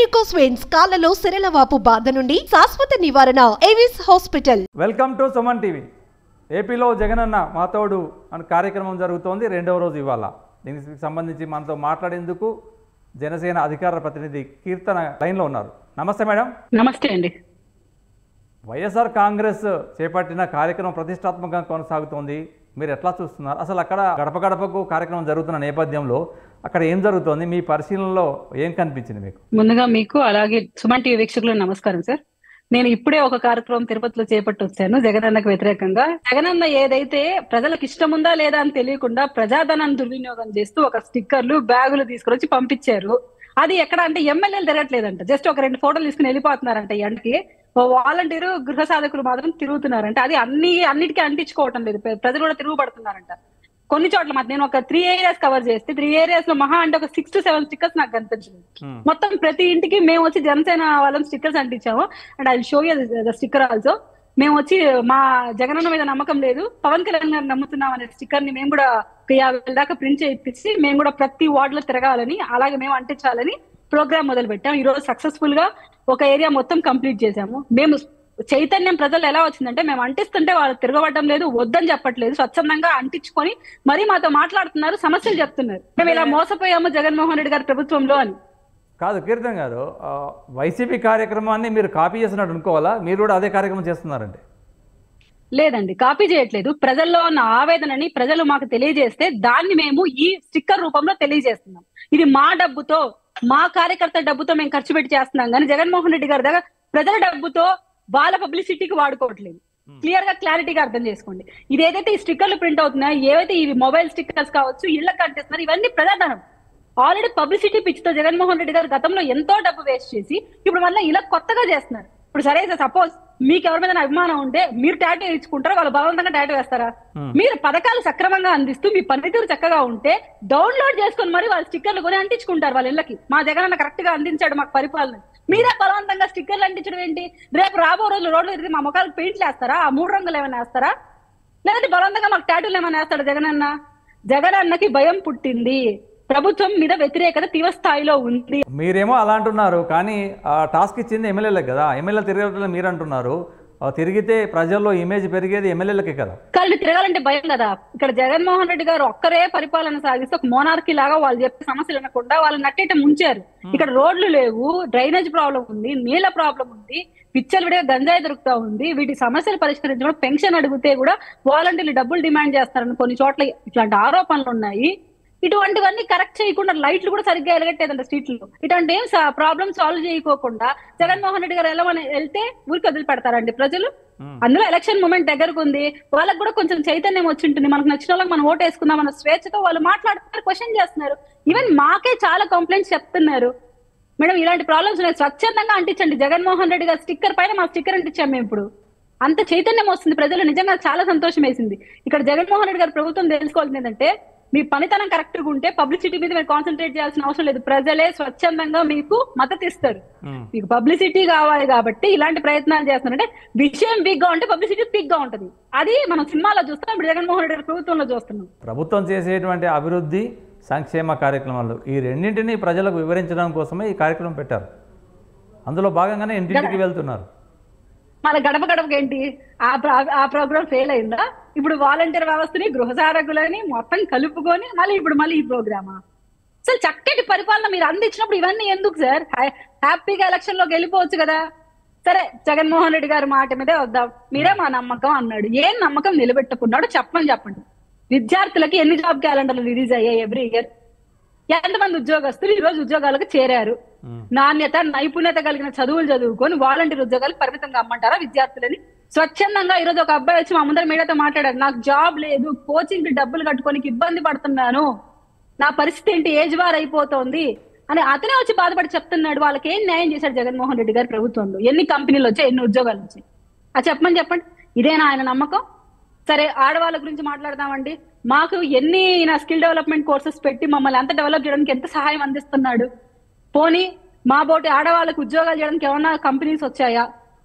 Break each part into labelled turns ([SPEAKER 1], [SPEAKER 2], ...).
[SPEAKER 1] Varicose veins కాళ్లలో సిరలవాపు బాధ నుండి శాశ్వత నివారణ Avis hospital
[SPEAKER 2] welcome to Suman TV ఏపీలో జగనన్న మాతోడు అనే కార్యక్రమం జరుగుతోంది రెండవ రోజు ఇవాళ దీనికి సంబంధించి మనతో మాట్లాడేందుకు జనసేన అధికార ప్రతినిధి కీర్తన లైన్లో ఉన్నారు నమస్తే మేడం
[SPEAKER 3] నమస్తే అండి
[SPEAKER 2] వైఎస్ఆర్ కాంగ్రెస్ చేపట్టిన కార్యక్రమం ప్రతిష్టాత్మకంగా కొనసాగుతోంది మీరు ఎట్లా చూస్తున్నారు అసలు అక్కడ గడప గడపకు కార్యక్రమం జరుగుతున్న నేపథ్యంలో అక్కడ ఏం జరుగుతోంది మీ పరిశీలనలో ఏం కనిపించింది మీకు
[SPEAKER 3] ముందుగా మీకు అలాగే సుమన్ టీవీ వీక్షకులకు నమస్కారం సార్ నేను ఇప్పుడే ఒక కార్యక్రమం తిరుపతిలో చేపట్టి వచ్చాను జగనన్నకు వ్యతిరేకంగా జగనన్న ఏదైతే ప్రజలకు ఇష్టం ఉందా లేదా అని తెలియకుండా ప్రజాధనాన్ని దుర్వినియోగం చేస్తూ ఒక స్టిక్కర్లు బ్యాగులు తీసుకొచ్చి పంపించారు అది ఎక్కడ అంటే ఎమ్మెల్యేలు తిరగట్లేదంట జస్ట్ ఒక రెండు ఫోటోలు తీసుకుని వెళ్ళిపోతున్నారంట ఈ ఎండకి ఓ వాలంటీరు గృహ సాధకులు మాత్రం తిరుగుతున్నారంట అది అన్ని అన్నిటికీ అంటించుకోవటం లేదు ప్ర- ప్రజలు కూడా తిరుగుబడుతున్నారంట కొన్ని చోట్ల మాత్రం నేను ఒక త్రీ ఏరియాస్ కవర్ చేస్తే త్రీ ఏరియాస్ లో మహా అంటే ఒక సిక్స్ టు సెవెన్ స్టిక్కర్స్ నాకు కనిపించింది
[SPEAKER 2] Hmm.
[SPEAKER 3] మొత్తం ప్రతి ఇంటికి మేము వచ్చి జనసేన వాళ్ళం స్టిక్కర్స్ అంటించాము and I show you the sticker also మేము వచ్చి మా జగనన్న మీద నమ్మకం లేదు పవన్ కళ్యాణ్ గారు నమ్ముతున్నాం అనే స్టిక్కర్ ని మేము కూడా ఒక యాభై వేల దాకా ప్రింట్ చేయించి మేము కూడా ప్రతి వార్డ్ లో తిరగాలని అలాగే మేము అంటించాలని ప్రోగ్రామ్ మొదలు పెట్టాం ఈ రోజు సక్సెస్ఫుల్ గా ఒక ఏరియా మొత్తం కంప్లీట్ చేశాము మేము చైతన్యం ప్రజలు ఎలా వచ్చిందంటే మేము అంటిస్తుంటే వాళ్ళు తిరగబడడం లేదు వద్దని చెప్పట్లేదు స్వచ్ఛందంగా అంటించుకొని మరీ మాతో మాట్లాడుతున్నారు సమస్యలు చెప్తున్నారు మేము ఇలా మోసపోయాము జగన్మోహన్ రెడ్డి గారి ప్రభుత్వంలో అని
[SPEAKER 2] కాదు కీర్తన్ గారు ఆ, వైసీపీ కార్యక్రమాన్ని మీరు కాపీ చేసినట్టు అనుకోవాలా మీరు కూడా అదే కార్యక్రమం చేస్తున్నారండి
[SPEAKER 3] లేదండి కాపీ చేయట్లేదు ప్రజల్లో ఉన్న ఆవేదనని ప్రజలు మాకు తెలియజేస్తే దాన్ని మేము ఈ స్టిక్కర్ రూపంలో తెలియజేస్తున్నాం ఇది మా డబ్బుతో మా కార్యకర్త డబ్బుతో మేము ఖర్చు పెట్టి చేస్తున్నాం కానీ జగన్మోహన్ రెడ్డి గారి దగ్గర ప్రజల డబ్బుతో వాళ్ళ పబ్లిసిటీకి వాడుకోవట్లేదు క్లియర్ గా క్లారిటీగా అర్థం చేసుకోండి ఇది ఏదైతే ఈ స్టిక్కర్లు ప్రింట్ అవుతున్నాయో ఏవైతే ఇవి మొబైల్ స్టిక్కర్స్ కావచ్చు ఇళ్ళకి అంటిస్తున్నారు ఇవన్నీ ప్రజాధనం ఆల్రెడీ పబ్లిసిటీ పిచ్చితో జగన్మోహన్ రెడ్డి గారు గతంలో ఎంతో డబ్బు వేస్ట్ చేసి ఇప్పుడు మళ్ళీ ఇలా కొత్తగా చేస్తున్నారు ఇప్పుడు సరే సపోజ్ మీకు ఎవరి మీద అభిమానం ఉంటే మీరు టాటూ ఇచ్చుకుంటారా వాళ్ళు బలవంతంగా టాటూ వేస్తారా
[SPEAKER 2] Hmm.
[SPEAKER 3] మీరు పథకాలు సక్రమంగా అందిస్తూ మీ పనితీరు చక్కగా ఉంటే డౌన్లోడ్ చేసుకొని మరి వాళ్ళ స్టిక్కర్లు కొని అంటించుకుంటారు వాళ్ళ ఇళ్ళకి మా జగనన్న కరెక్ట్ గా అందించాడు మాకు పరిపాలన మీరే బలవంతంగా స్టిక్కర్లు అంటించడం ఏంటి రేపు రాబో రోజులు రోడ్లు తిరిగి మా ముఖాలకు పెయింట్లు వేస్తారా ఆ మూడు రంగులు ఏమైనా వేస్తారా లేదంటే బలవంతంగా మాకు టాటూలు ఏమైనా వేస్తాడు జగనన్న జగనన్నకి భయం పుట్టింది ప్రభుత్వం మీద వ్యతిరేకత తీవ్ర స్థాయిలో ఉంది
[SPEAKER 2] మీరేమో అలా అంటున్నారు కానీ ఆ టాస్క్ ఇచ్చింది ఎమ్మెల్యేలకు కదా ఎమ్మెల్యే తిరగట్లేదు మీరు అంటున్నారు ఆ, తిరిగితే ప్రజల్లో ఇమేజ్ పెరిగేది ఎమ్మెల్యేలకే కదా
[SPEAKER 3] కళ్ళు తిరగాలంటే భయం కదా ఇక్కడ జగన్మోహన్ రెడ్డి గారు ఒక్కరే పరిపాలన సాగిస్తే ఒక మోనార్కీ లాగా వాళ్ళు చెప్పే సమస్యలు వినకుండా వాళ్ళు నట్టేట ముంచారు ఇక్కడ రోడ్లు లేవు డ్రైనేజ్ ప్రాబ్లం ఉంది నీళ్ళ ప్రాబ్లం ఉంది పిచ్చలు విడిగా గంజాయి దొరుకుతా ఉంది వీటి సమస్యలు పరిష్కరించడం పెన్షన్ అడిగితే కూడా వాలంటీర్లు డబ్బులు డిమాండ్ చేస్తారని కొన్ని చోట్ల ఇట్లాంటి ఆరోపణలు ఉన్నాయి ఇటువంటివన్నీ కరెక్ట్ చేయకుండా లైట్లు కూడా సరిగ్గా ఎలగట్టేదంట స్ట్రీట్లో ఇటువంటి ఏం ప్రాబ్లమ్ సాల్వ్ చేయకోకుండా జగన్మోహన్ రెడ్డి గారు వెళ్ళమని వెళ్తే ఊరికి వదిలిపెడతారండి ప్రజలు
[SPEAKER 2] మ్మ్.
[SPEAKER 3] అందులో ఎలక్షన్ మూమెంట్ దగ్గరకు ఉంది వాళ్ళకి కూడా కొంచెం చైతన్యం వచ్చి ఉంటుంది మనకు నచ్చిన వాళ్ళకి మనం ఓటు వేసుకుందాం అన్న స్వేచ్ఛతో వాళ్ళు మాట్లాడుతున్నారు క్వశ్చన్ చేస్తున్నారు ఈవెన్ మాకే చాలా కంప్లైంట్స్ చెప్తున్నారు మేడం ఇలాంటి ప్రాబ్లమ్స్ ఉన్నాయి స్వచ్ఛందంగా అంటించండి జగన్మోహన్ రెడ్డి గారి స్టిక్కర్ పైన మా స్టిక్కర్ అంటించాం మేము ఇప్పుడు అంత చైతన్యం వస్తుంది ప్రజలు నిజంగా చాలా సంతోషం వేసింది ఇక్కడ జగన్మోహన్ రెడ్డి గారి ప్రభుత్వం తెలుసుకోవాల్సింది ఏంటంటే మీ పనితనం కరెక్ట్ గా ఉంటే పబ్లిసిటీ మీద మీరు కాన్సన్ట్రేట్ చేయాల్సిన అవసరం లేదు ప్రజలే స్వచ్ఛందంగా మీకు మద్దతు ఇస్తారు
[SPEAKER 2] మ్మ్.
[SPEAKER 3] మీకు పబ్లిసిటీ కావాలి కాబట్టి ఇలాంటి ప్రయత్నాలు చేస్తున్నారంటే విషయం బిగ్ గా ఉంటే పబ్లిసిటీ బిగ్ గా ఉంటది అది మనం సినిమాలో చూస్తాం ఇప్పుడు జగన్మోహన్ రెడ్డి గారి ప్రభుత్వంలో చూస్తున్నాం
[SPEAKER 2] ప్రభుత్వం చేసేటువంటి అభివృద్ధి సంక్షేమ కార్యక్రమాలు ఈ రెండింటినీ ప్రజలకు వివరించడం కోసమే ఈ కార్యక్రమం పెట్టారు అందులో భాగంగానే ఇంటింటికి వెళ్తున్నారు
[SPEAKER 3] మన గడప గడపకి ఏంటి ఆ ప్ర- ఆ ప్రోగ్రామ్ ఫెయిల్ అయిందా ఇప్పుడు వాలంటీర్ వ్యవస్థని గృహసారకులని మొత్తం కలుపుకొని మళ్ళీ ఇప్పుడు మళ్ళీ ఈ ప్రోగ్రామా అసలు చక్కటి పరిపాలన మీరు అందించినప్పుడు ఇవన్నీ ఎందుకు సార్ హ్యా- హ్యాపీగా ఎలక్షన్ లోకి వెళ్ళిపోవచ్చు కదా సరే జగన్మోహన్ రెడ్డి గారి మాట మీదే వద్దాం మీరే మా నమ్మకం అన్నాడు ఏం నమ్మకం నిలబెట్టుకున్నాడు చెప్పమని చెప్పండి విద్యార్థులకి ఎన్ని జాబ్ క్యాలెండర్లు రిలీజ్ అయ్యాయి ఎవ్రీ ఇయర్ ఎంతమంది ఉద్యోగస్తులు ఈ రోజు ఉద్యోగాలకు చేరారు
[SPEAKER 2] మ్మ్.
[SPEAKER 3] నాణ్యత నైపుణ్యత కలిగిన చదువులు చదువుకొని వాలంటీర్ ఉద్యోగాలకు పరిమితంగా అమ్మంటారా విద్యార్థులని స్వచ్ఛందంగా ఈ రోజు ఒక అబ్బాయి వచ్చి మా ముందర మీడియాతో మాట్లాడారు నాకు జాబ్ లేదు కోచింగ్ కి డబ్బులు కట్టుకోనికి ఇబ్బంది పడుతున్నాను నా పరిస్థితి ఏంటి ఏజ్ బార్ అయిపోతోంది అని అతనే వచ్చి బాధపడి చెప్తున్నాడు వాళ్ళకి ఏం న్యాయం చేశాడు జగన్మోహన్ రెడ్డి గారి ప్రభుత్వంలో ఎన్ని కంపెనీలు వచ్చాయి ఎన్ని ఉద్యోగాలు వచ్చాయి అది చెప్పమని చెప్పండి ఇదేనా ఆయన నమ్మకం సరే ఆడవాళ్ళ గురించి మాట్లాడదామండి మాకు ఎన్ని నా స్కిల్ డెవలప్మెంట్ కోర్సెస్ పెట్టి మమ్మల్ని అంత డెవలప్ చేయడానికి ఎంత సహాయం అందిస్తున్నాడు పోనీ మా బోటి ఆడవాళ్ళకి ఉద్యోగాలు చేయడానికి ఏమన్నా కంపెనీస్ వచ్చాయా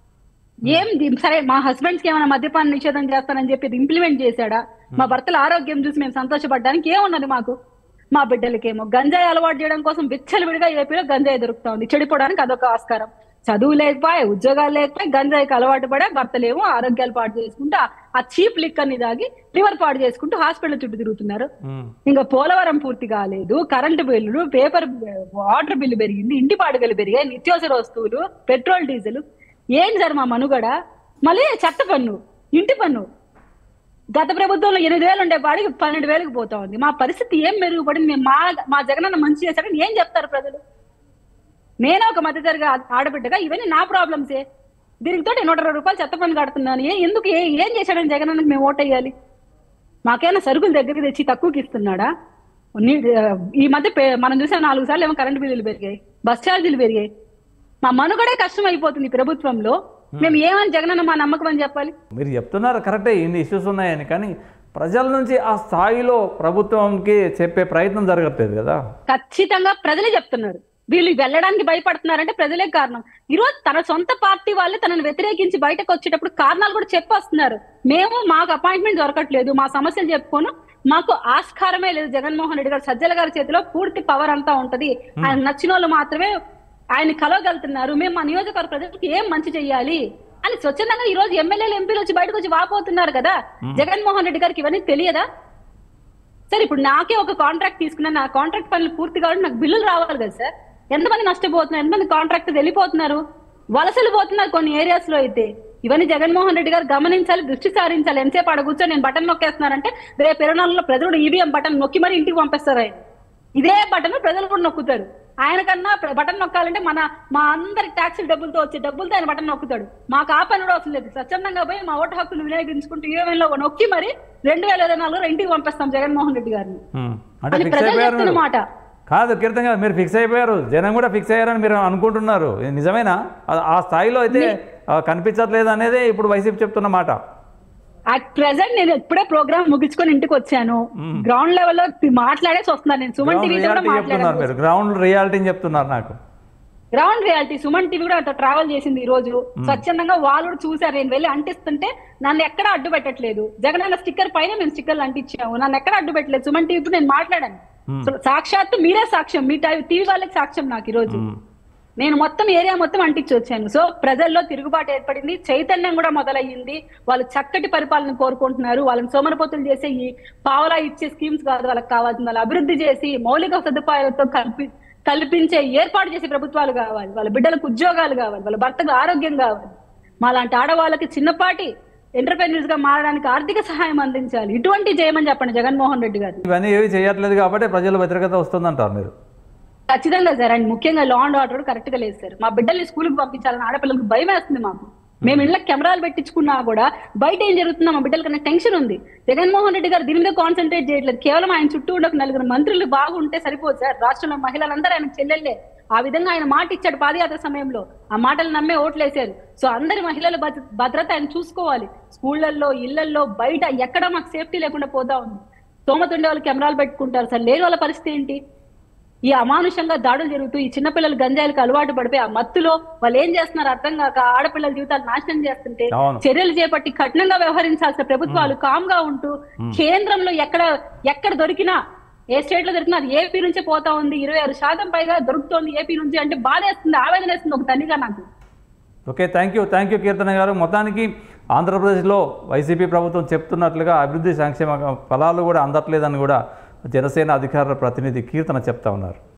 [SPEAKER 3] ఏం ది- సరే మా హస్బెండ్స్ కి ఏమైనా మద్యపాన నిషేధం చేస్తానని చెప్పి ఇంప్లిమెంట్ చేశాడా మా భర్తల ఆరోగ్యం చూసి మేము సంతోషపడడానికి ఏమున్నది మాకు మా బిడ్డలకేమో గంజాయి అలవాటు చేయడం కోసం విచ్చలవిడిగా ఏపీలో గంజాయి దొరుకుతోంది చెడిపోవడానికి అదొక ఆస్కారం చదువు లేకపోయి ఉద్యోగాలు లేకపోయి గంజాయికి అలవాటు పడే భర్తలేమో ఆరోగ్యాలు పాటు చేసుకుంటూ ఆ- ఆ చీప్ లిక్కర్ని తాగి లివర్ పాడు చేసుకుంటూ హాస్పిటల్ చుట్టూ తిరుగుతున్నారు
[SPEAKER 2] ఉమ్.
[SPEAKER 3] ఇంకా పోలవరం పూర్తి కాలేదు కరెంటు బిల్లులు పేపర్ వాటర్ బిల్లు పెరిగింది ఇంటి పాడుగలు పెరిగాయి నిత్యావసర వస్తువులు పెట్రోల్ డీజిల్ ఏం సార్ మా మనుగడ మళ్ళీ చెత్త పన్ను ఇంటి పన్ను గత ప్రభుత్వంలో ఎనిమిది వేలు ఉండే వాడికి పన్నెండు వేలకు పోతా ఉంది మా పరిస్థితి ఏం మెరుగుపడింది మేము మా మా జగనన్న మంచి చేశాడని ఏం చెప్తారు ప్రజలు నేనే ఒక మధ్యతరగతి ఆ- ఆడబిడ్డగా ఇవన్నీ నా ప్రాబ్లమ్సే దీనికి తోటి నూట ఇరవై రూపాయలు చెత్త పన్ను కడుతున్నాను ఏ ఎందుకు ఏ- ఏం చేశాడని జగనన్నకి మేము ఓటేయాలి మాకేమైనా సరుకులు దగ్గరికి తెచ్చి తక్కువకి ఇస్తున్నాడా నీ- ఈ మధ్య పే- మనం చూసిన నాలుగు సార్లు ఏమో కరెంటు బిల్లులు పెరిగాయి బస్ ఛార్జీలు పెరిగాయి మా మనుగడే కష్టం అయిపోతుంది ఈ ప్రభుత్వంలో మేము ఏమని జగనన్న మా నమ్మకం అని చెప్పాలి
[SPEAKER 2] మీరు చెప్తున్నారు కరెక్టే ఇన్ని ఇష్యూస్ ఉన్నాయని కానీ ప్రజల నుంచి ఆ స్థాయిలో ప్రభుత్వంకి చెప్పే ప్రయత్నం జరగట్లేదు కదా
[SPEAKER 3] ఖచ్చితంగా ప్రజలే చెప్తున్నారు వీళ్ళు వెళ్ళడానికి భయపడుతున్నారంటే ప్రజలే కారణం ఈరోజు తన సొంత పార్టీ వాళ్ళే తనను వ్యతిరేకించి బయటకు వచ్చేటప్పుడు కారణాలు కూడా చెప్పొస్తున్నారు మేము మాకు అపాయింట్మెంట్ దొరకట్లేదు మా సమస్యలు చెప్పుకోను మాకు ఆస్కారమే లేదు జగన్మోహన్ రెడ్డి గారు సజ్జల గారి చేతిలో పూర్తి పవర్ అంతా ఉంటది ఆయన నచ్చిన వాళ్ళు మాత్రమే ఆయన కలవగలుగుతున్నారు మేము మా నియోజకవర్గ ప్రజలకు ఏం మంచి చెయ్యాలి అని స్వచ్ఛందంగా ఈ రోజు ఎమ్మెల్యేలు ఎంపీలు వచ్చి బయటకు వచ్చి వాపోతున్నారు కదా జగన్మోహన్ రెడ్డి గారికి ఇవన్నీ తెలియదా సరే ఇప్పుడు నాకే ఒక కాంట్రాక్ట్ తీసుకున్నాను నా కాంట్రాక్ట్ పనులు పూర్తి కావాలంటే నాకు బిల్లులు రావాలి కదా సార్ ఎంతమంది నష్టపోతున్నారు ఎంతమంది కాంట్రాక్ట్ వెళ్ళిపోతున్నారు వలసలు పోతున్నారు కొన్ని ఏరియాస్ లో అయితే ఇవన్నీ జగన్మోహన్ రెడ్డి గారు గమనించాలి దృష్టి సారించాలి ఎంతసేపు అక్కడ కూర్చొని నేను బటన్ నొక్కేస్తున్నారంటే రేపు ఇరవై నాలుగులో ప్రజలు ఈవీఎం బటన్ నొక్కి మరి ఇంటికి పంపిస్తారు ఆయన ఇదే బటన్ ప్రజలు కూడా నొక్కుతారు ఆయన కన్నా బటన్ నొక్కాలంటే మన మా అందరి ట్యాక్సీ డబ్బులతో వచ్చే డబ్బులతో ఆయన బటన్ నొక్కుతాడు మాకు ఆ పని కూడా అవసరం లేదు స్వచ్ఛందంగా పోయి మా ఓటు హక్కులు వినియోగించుకుంటూ ఈవెంలో నొక్కి మరి రెండు వేల ఇరవై నాలుగులో ఇంటికి పంపిస్తాం జగన్మోహన్ రెడ్డి గారిని
[SPEAKER 2] ఉమ్. అంటే
[SPEAKER 3] అని
[SPEAKER 2] ఫిక్స్
[SPEAKER 3] ప్రజలు
[SPEAKER 2] అయిపోయారు
[SPEAKER 3] చెప్తున్న
[SPEAKER 2] మీరు
[SPEAKER 3] మాట
[SPEAKER 2] కాదు కీర్తన్ గారు మీరు ఫిక్స్ అయిపోయారు జనం కూడా ఫిక్స్ అయ్యారని మీరు అనుకుంటున్నారు ఇది నిజమేనా ఆ- ఆ స్థాయిలో అయితే ఆ, కనిపించట్లేదు అనేది ఇప్పుడు వైసీపీ చెప్తున్న మాట
[SPEAKER 3] అట్ ప్రెసెంట్ నేను ఇప్పుడే ప్రోగ్రామ్ ముగించుకొని ఇంటికి వచ్చాను గ్రౌండ్ లెవెల్ లో మాట్లాడేసి వస్తున్నాను నేను సుమన్
[SPEAKER 2] గ్రౌండ్
[SPEAKER 3] టీవీతో కూడా
[SPEAKER 2] రియాలిటీ చెప్తున్నారు
[SPEAKER 3] మాట్లాడాను
[SPEAKER 2] మీరు గ్రౌండ్ రియాలిటీని చెప్తున్నారు నాకు
[SPEAKER 3] గ్రౌండ్ రియాలిటీ సుమన్ టీవీ కూడా నాతో ట్రావెల్ చేసింది ఈ రోజు స్వచ్ఛందంగా వాళ్ళు కూడా చూసారు నేను వెళ్ళి అంటిస్తుంటే నన్ను ఎక్కడ అడ్డు పెట్టట్లేదు జగన్ అన్న స్టిక్కర్ పైన మేము స్టిక్కర్లు అంటించాము నన్ను ఎక్కడ అడ్డు పెట్టలేదు సుమన్ టీవీ నేను మాట్లాడాను సో సాక్షాత్తు మీరే సాక్ష్యం మీ టీవీ వాళ్ళకి సాక్ష్యం నాకు ఈ రోజు
[SPEAKER 2] మ్మ్.
[SPEAKER 3] నేను మొత్తం ఏరియా మొత్తం అంటించి వచ్చాను సో ప్రజల్లో తిరుగుబాటు ఏర్పడింది చైతన్యం కూడా మొదలయ్యింది వాళ్ళు చక్కటి పరిపాలన కోరుకుంటున్నారు వాళ్ళని సోమరపోతులు చేసే ఈ పావలా ఇచ్చే స్కీమ్స్ కాదు వాళ్ళకి కావాల్సింది వాళ్ళు అభివృద్ధి చేసి మౌలిక సదుపాయాలతో కల్పి కల్పించే ఏర్పాటు చేసే ప్రభుత్వాలు కావాలి వాళ్ళ బిడ్డలకు ఉద్యోగాలు కావాలి వాళ్ళ భర్తకు ఆరోగ్యం కావాలి మాలాంటి ఆడవాళ్ళకి చిన్నపాటి ఎంటర్ప్రెన్యూర్స్ గా మారడానికి ఆర్థిక సహాయం అందించాలి ఇటువంటి చేయమని చెప్పండి జగన్మోహన్ రెడ్డి గారు
[SPEAKER 2] ఇవన్నీ ఏవి చేయట్లేదు కాబట్టి ప్రజల వ్యతిరేకత వస్తుందంటారు మీరు
[SPEAKER 3] ఖచ్చితంగా సార్ అండ్ ముఖ్యంగా లా అండ్ ఆర్డర్ కరెక్ట్ గా లేదు సార్ మా బిడ్డల్ని స్కూల్ కి పంపించాలని ఆడపిల్లలకు భయం వేస్తుంది మాకు మేము ఇళ్ళ కెమెరాలు పెట్టించుకున్నా కూడా బయట ఏం జరుగుతుందో మా బిడ్డల కన్నా టెన్షన్ ఉంది జగన్మోహన్ రెడ్డి గారు దీని మీద కాన్సన్ట్రేట్ చేయట్లేదు కేవలం ఆయన చుట్టూ ఉన్న ఒక నలుగురు మంత్రులు బాగుంటే సరిపోదు సార్ రాష్ట్రంలో మహిళలందరూ ఆయన చెల్లెళ్ళే ఆ విధంగా ఆయన మాట ఇచ్చాడు పాదయాత్ర సమయంలో ఆ మాటలు నమ్మే ఓట్లేశారు సో అందరి మహిళల భద్ర- భద్రత ఆయన చూసుకోవాలి స్కూళ్ళల్లో ఇళ్లల్లో బయట ఎక్కడ మాకు సేఫ్టీ లేకుండా పోతా ఉంది తోమత ఉండే వాళ్ళు కెమెరాలు పెట్టుకుంటారు సార్ లేని వాళ్ళ పరిస్థితి ఏంటి ఈ అమానుషంగా దాడులు జరుగుతూ ఈ చిన్నపిల్లలు గంజాయిలకు అలవాటు పడిపోయి ఆ మత్తులో వాళ్ళు ఏం చేస్తున్నారు అర్థం కాక ఆడపిల్లల జీవితాలు నాశనం చేస్తుంటే
[SPEAKER 2] అవును.
[SPEAKER 3] చర్యలు చేపట్టి కఠినంగా వ్యవహరించాల్సిన ప్రభుత్వాలు కామ్ గా ఉంటూ కేంద్రంలో ఎక్కడ ఎక్కడ దొరికినా ఏ స్టేట్ లో దొరికినా అది ఏపీ నుంచే పోతా ఉంది ఇరవై ఆరు శాతం పైగా దొరుకుతోంది ఏపీ నుంచి అంటే బాధేస్తుంది ఆవేదన వేస్తుంది ఒక తల్లిగా నాకు
[SPEAKER 2] okay thank you thank you Keerthana గారు మొత్తానికి ఆంధ్రప్రదేశ్లో వైసీపీ ప్రభుత్వం చెప్తున్నట్లుగా అభివృద్ధి సంక్షేమ ఫలాలు కూడా అందట్లేదని కూడా జనసేన అధికార ప్రతినిధి కీర్తన చెప్తా ఉన్నారు